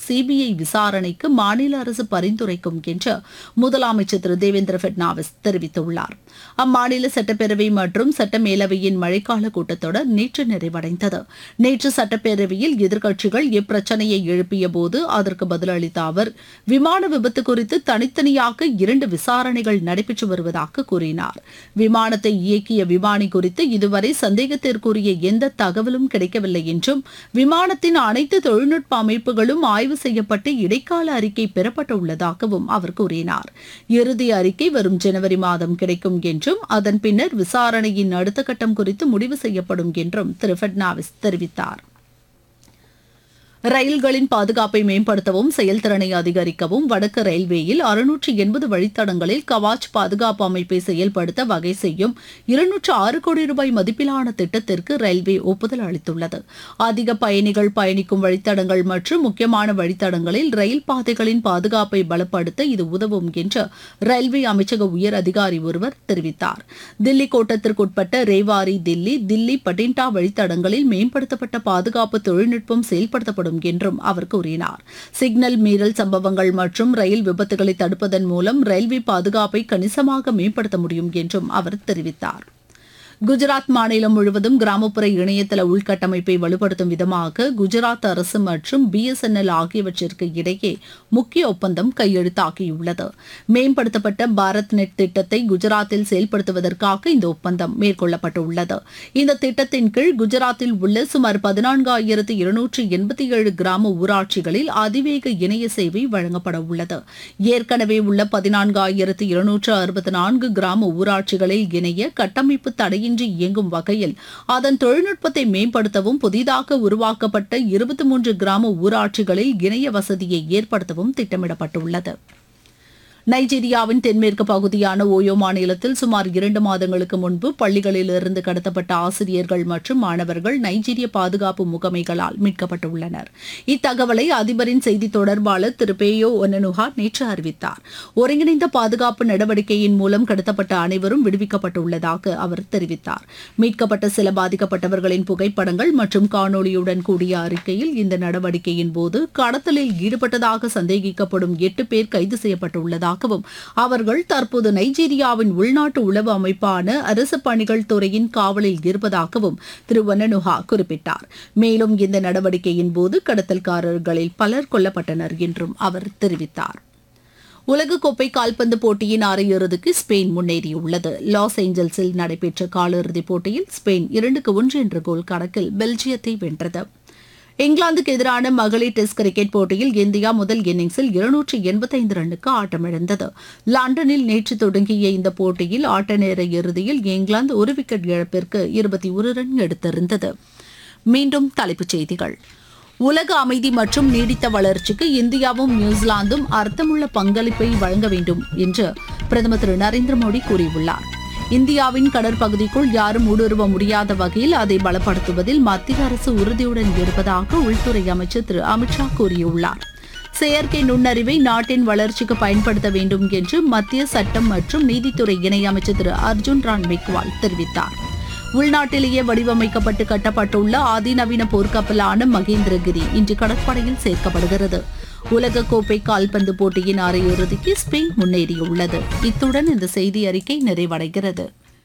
CBI விசாரணைக்கு மாநில அரசு பரிந்துரைக்கும் என்று முதலமைச்சர் திரு தேவேந்திர பட்னாவிஸ் தெரிவித்துள்ளார் அம்மாநில சட்டப்பேரவை மற்றும் சட்ட மேலவையின் மழைக்கால கூட்டத்தொடர் நேற்று நிறைவடைந்தது நேற்று சட்டப்பேரவையில் எதிர்க்கட்சிகள் இப்பிரச்சனையை எழுப்பிய போது அதற்கு பதிலளித்த அவர் விமான விபத்து குறித்து தனித்தனியாக இரண்டு விசாரணைகள் நடைபெற்று வருவதாக கூறினார் விமானத்தை இயக்கிய விமானி குறித்து இதுவரை சந்தேகத்திற்குரிய எந்த தகவலும் கிடைக்கவில்லை என்றும் விமானத்தின் அனைத்து தொழில்நுட்ப அமைப்புகளும் ஆய்வு செய்யப்பட்டு இடைக்கால அறிக்கை பெறப்பட்டுள்ளதாகவும் அவர் கூறினார் இறுதி அறிக்கை வரும் ஜனவரி மாதம் கிடைக்கும் என்றும் அதன் பின்னர் விசாரணையின் அடுத்த கட்டம் குறித்து முடிவு செய்யப்படும் என்றும் திரு பட்னாவிஸ் தெரிவித்தார் ரயில்களின் பாதுகாப்பை மேம்படுத்தவும் செயல்திறனை அதிகரிக்கவும் வடக்கு ரயில்வேயில் அறுநூற்று எண்பது வழித்தடங்களில் கவாச் பாதுகாப்பு அமைப்பை செயல்படுத்த வகை செய்யும் இருநூற்று ஆறு கோடி ரூபாய் மதிப்பிலான திட்டத்திற்கு ரயில்வே ஒப்புதல் அளித்துள்ளது அதிக பயணிகள் பயணிக்கும் வழித்தடங்கள் மற்றும் முக்கியமான வழித்தடங்களில் ரயில் பாதைகளின் பாதுகாப்பை பலப்படுத்த இது உதவும் என்று ரயில்வே அமைச்சக உயர் அதிகாரி ஒருவர் தெரிவித்தார் தில்லி கோட்டத்திற்குட்பட்ட ரேவாரி தில்லி தில்லி பட்டிண்டா வழித்தடங்களில் மேம்படுத்தப்பட்ட பாதுகாப்பு தொழில்நுட்பம் செயல்படுத்தப்படும் செயல்படும் என்றும் அவர் கூறினார் சிக்னல் மீறல் சம்பவங்கள் மற்றும் ரயில் விபத்துகளை தடுப்பதன் மூலம் ரயில்வே பாதுகாப்பை கணிசமாக மேம்படுத்த முடியும் என்றும் அவர் தெரிவித்தார் குஜராத் மாநிலம் முழுவதும் கிராமப்புற இணையதள உள்கட்டமைப்பை வலுப்படுத்தும் விதமாக குஜராத் அரசு மற்றும் பிஎஸ்என்எல் ஆகியவற்றிற்கு இடையே முக்கிய ஒப்பந்தம் கையெழுத்தாகியுள்ளது மேம்படுத்தப்பட்ட பாரத் நெட் திட்டத்தை குஜராத்தில் செயல்படுத்துவதற்காக இந்த ஒப்பந்தம் மேற்கொள்ளப்பட்டுள்ளது இந்த திட்டத்தின் கீழ் குஜராத்தில் உள்ள சுமார் பதினான்காயிரத்து இருநூற்று எண்பத்தி ஏழு கிராம ஊராட்சிகளில் அதிவேக இணைய சேவை வழங்கப்பட உள்ளது ஏற்கனவே உள்ள பதினான்காயிரத்து இருநூற்று அறுபத்தி நான்கு கிராம ஊராட்சிகளில் இணைய கட்டமைப்பு தடையின் இன்றி இயங்கும் வகையில் அதன் தொழில்நுட்பத்தை மேம்படுத்தவும் புதிதாக உருவாக்கப்பட்ட இருபத்தி மூன்று கிராம ஊராட்சிகளில் இணைய வசதியை ஏற்படுத்தவும் திட்டமிடப்பட்டுள்ளது நைஜீரியாவின் தென்மேற்கு பகுதியான ஓயோ மாநிலத்தில் சுமார் இரண்டு மாதங்களுக்கு முன்பு பள்ளிகளிலிருந்து கடத்தப்பட்ட ஆசிரியர்கள் மற்றும் மாணவர்கள் நைஜீரிய பாதுகாப்பு முகமைகளால் மீட்கப்பட்டுள்ளனர் இத்தகவலை அதிபரின் செய்தி தொடர்பாளர் திரு பேயோ ஒன்னனுஹா நேற்று அறிவித்தார் ஒருங்கிணைந்த பாதுகாப்பு நடவடிக்கையின் மூலம் கடத்தப்பட்ட அனைவரும் விடுவிக்கப்பட்டுள்ளதாக அவர் தெரிவித்தார் மீட்கப்பட்ட சில பாதிக்கப்பட்டவர்களின் புகைப்படங்கள் மற்றும் காணொலியுடன் கூடிய அறிக்கையில் இந்த நடவடிக்கையின் போது கடத்தலில் ஈடுபட்டதாக சந்தேகிக்கப்படும் எட்டு பேர் கைது செய்யப்பட்டுள்ளதாக உள்ளதாகவும் அவர்கள் தற்போது நைஜீரியாவின் உள்நாட்டு உளவு அமைப்பான அரசு பணிகள் துறையின் காவலில் இருப்பதாகவும் திரு வனனுஹா குறிப்பிட்டார் மேலும் இந்த நடவடிக்கையின் போது கடத்தல்காரர்களில் பலர் கொல்லப்பட்டனர் என்றும் அவர் தெரிவித்தார் உலகக்கோப்பை கால்பந்து போட்டியின் அரையிறுதிக்கு ஸ்பெயின் முன்னேறியுள்ளது லாஸ் ஏஞ்சல்ஸில் நடைபெற்ற காலிறுதிப் போட்டியில் ஸ்பெயின் இரண்டுக்கு ஒன்று என்ற கோல் கணக்கில் பெல்ஜியத்தை வென்றது இங்கிலாந்துக்கு எதிரான மகளிர் டெஸ்ட் கிரிக்கெட் போட்டியில் இந்தியா முதல் இன்னிங்ஸில் இருநூற்றி எண்பத்தைந்து ரன்னுக்கு ஆட்டமிழந்தது லண்டனில் நேற்று தொடங்கிய இந்த போட்டியில் ஆட்ட நேர இறுதியில் இங்கிலாந்து ஒரு விக்கெட் இழப்பிற்கு இருபத்தி ஒரு ரன் எடுத்திருந்தது மீண்டும் தலைப்புச் செய்திகள் உலக அமைதி மற்றும் நீடித்த வளர்ச்சிக்கு இந்தியாவும் நியூசிலாந்தும் அர்த்தமுள்ள பங்களிப்பை வழங்க வேண்டும் என்று பிரதமர் திரு நரேந்திர மோடி கூறியுள்ளார் இந்தியாவின் கடற்பகுதிக்குள் யாரும் ஊடுருவ முடியாத வகையில் அதை பலப்படுத்துவதில் மத்திய அரசு உறுதியுடன் இருப்பதாக உள்துறை அமைச்சர் திரு அமித்ஷா கூறியுள்ளார் செயற்கை நுண்ணறிவை நாட்டின் வளர்ச்சிக்கு பயன்படுத்த வேண்டும் என்று மத்திய சட்டம் மற்றும் நீதித்துறை இணையமைச்சர் திரு அர்ஜுன் ராம் மெக்வால் தெரிவித்தார் உள்நாட்டிலேயே வடிவமைக்கப்பட்டு கட்டப்பட்டுள்ள அதிநவீன போர்க்கப்பலான மகேந்திரகிரி இன்று கடற்படையில் சேர்க்கப்படுகிறது உலகக்கோப்பை கால்பந்து போட்டியின் அரையிறுதிக்கு ஸ்பெயின் முன்னேறியுள்ளது இத்துடன் இந்த செய்தி அறிக்கை நிறைவடைகிறது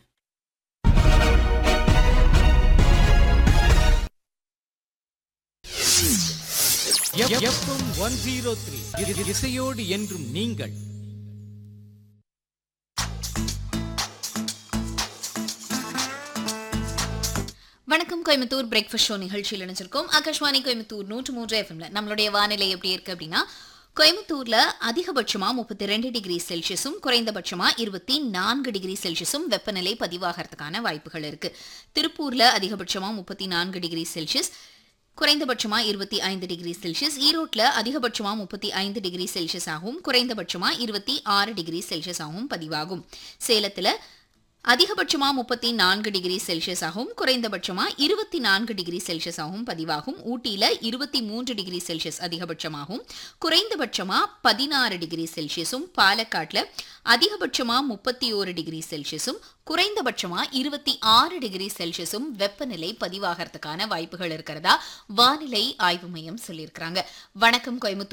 ஒன் ஜீரோ த்ரீ இசையோடு என்றும் நீங்கள் வணக்கம் கோயம்புத்தூர் பிரேக்ஃபாஸ்ட் ஷோ நிகழ்ச்சியில் இணைஞ்சிருக்கோம் ஆகாஷ்வாணி கோயம்புத்தூர் நூற்று மூன்று எஃப்எம்ல நம்மளுடைய வானிலை எப்படி இருக்கு அப்படின்னா கோயம்புத்தூர்ல அதிகபட்சமா முப்பத்தி ரெண்டு டிகிரி செல்சியஸும் குறைந்தபட்சமா இருபத்தி நான்கு டிகிரி செல்சியஸும் வெப்பநிலை பதிவாகிறதுக்கான வாய்ப்புகள் இருக்கு திருப்பூர்ல அதிகபட்சமா முப்பத்தி நான்கு டிகிரி செல்சியஸ் குறைந்தபட்சமா இருபத்தி ஐந்து டிகிரி செல்சியஸ் ஈரோட்ல அதிகபட்சமா முப்பத்தி ஐந்து டிகிரி செல்சியஸ் ஆகவும் குறைந்தபட்சமா இருபத்தி ஆறு டிகிரி செல்சியஸ் ஆகவும் பதிவாகும் சேலத்துல அதிகபட்சமா முப்பத்தி நான்கு டிகிரி செல்சியஸ் ஆகவும் குறைந்தபட்சமா இருபத்தி நான்கு டிகிரி செல்சியஸ் ஆகவும் பதிவாகும் ஊட்டியில இருபத்தி மூன்று டிகிரி செல்சியஸ் அதிகபட்சமாகவும் குறைந்தபட்சமா பதினாறு டிகிரி செல்சியஸும் பாலக்காட்டுல அதிகபட்சமா முப்பத்தி ஓரு டிகிரி செல்சியஸும் குறைந்தபட்சமா இருபத்தி ஆறு டிகிரி செல்சியஸும் வெப்பநிலை பதிவாகிறதுக்கான வாய்ப்புகள் இருக்கிறதா வானிலை ஆய்வு மையம் சொல்லியிருக்கிறாங்க வணக்கம் கோயம்புத்தூர்